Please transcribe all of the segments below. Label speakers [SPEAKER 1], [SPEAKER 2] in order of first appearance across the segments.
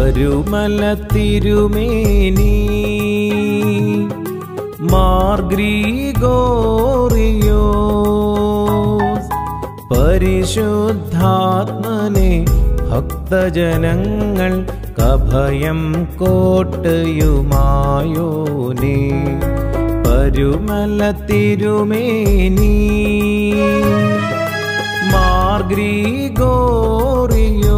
[SPEAKER 1] പരുമല തിരുമേനി മാർഗ്രീഗോറിയോ പരിശുദ്ധാത്മനെ ഭക്തജനങ്ങൾ കഭയം കോട്ടയുമായോനേ പരുമല തിരുമേനി മാർഗ്രീഗോറിയോ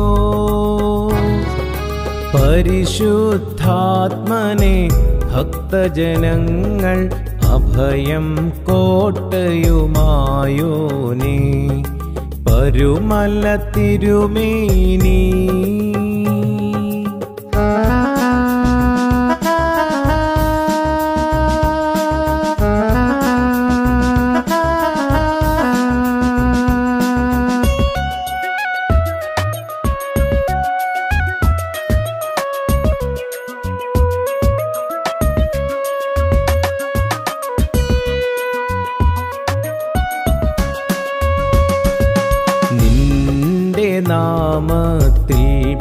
[SPEAKER 1] പരിശുദ്ധാത്മനെ ഭക്തജനങ്ങൾ അഭയം കോട്ടയുമായോനേ പരുമല തിരുമേനി നിന്റെ നാമത്തിൽ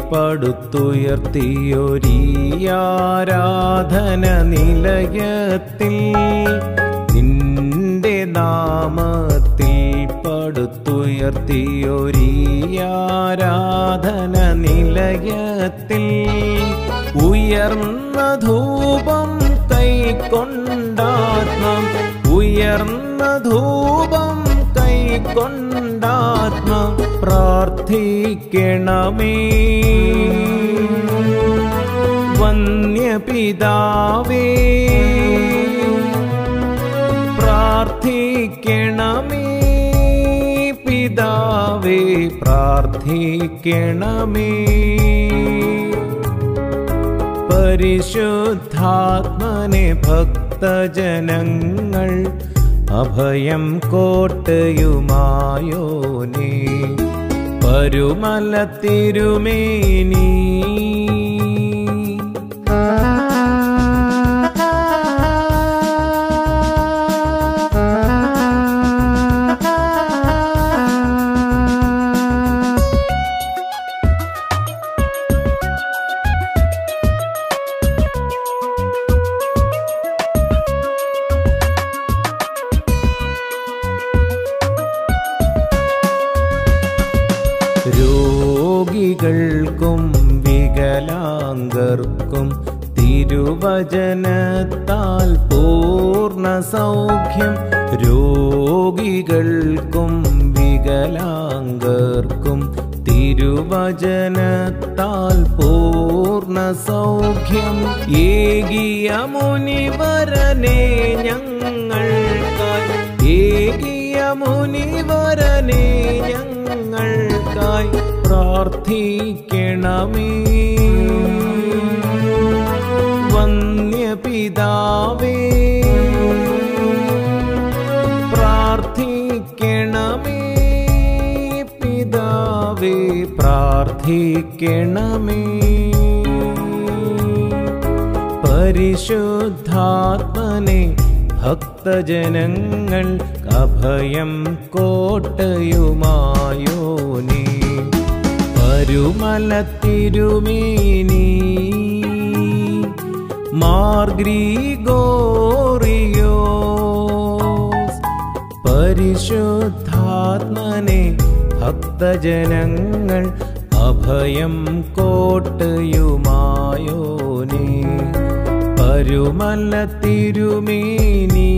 [SPEAKER 1] പടുത്തുയർത്തിയൊരീയാരാധന നിലയത്തിൽ നിന്റെ നാമത്തിൽ പടുത്തുയർത്തിയൊരീയാരാധന നിലയത്തിൽ ഉയർന്ന ധൂപം കൈക്കൊണ്ടാത്മം ഉയർന്ന ധൂപം കൈക്കൊണ്ടാത്മ പ്രാർത്ഥിക്കണമേ വന്യപിതാവേ പ്രാർത്ഥിക്കണമേ പിതാവേ പ്രാർത്ഥിക്കണമേ പരിശുദ്ധാത്മനെ ഭക്തജനങ്ങൾ അഭയം കോട്ടയുമായോനേ പരുമല തിരുമേനി രോഗികൾക്കും വികലാംഗർക്കും തിരുവചനത്താൽ പൂർണ്ണ സൗഖ്യം രോഗികൾക്കും വികലാംഗർക്കും തിരുവചനത്താൽ പൂർണ്ണ സൗഖ്യം ഏകിയ മുനിവരനെ ഞങ്ങൾക്കായി ഏകിയ മുനിവരനെ ഞങ്ങൾക്കായി പ്രാർത്ഥിക്കണമേ വന്യപിതാവേ പ്രാർത്ഥിക്കണമേ പിതാവേ പ്രാർത്ഥിക്കണമേ പരിശുദ്ധാത്മനെ ഭക്തജനങ്ങൾ അഭയം കോട്ടയുമായോനേ പരുമല തിരുമേനി മാർഗ്രീഗോറിയോ പരിശുദ്ധാത്മനെ ഭക്തജനങ്ങൾ അഭയം കോട്ടയുമായോനേ പരുമല തിരുമേനി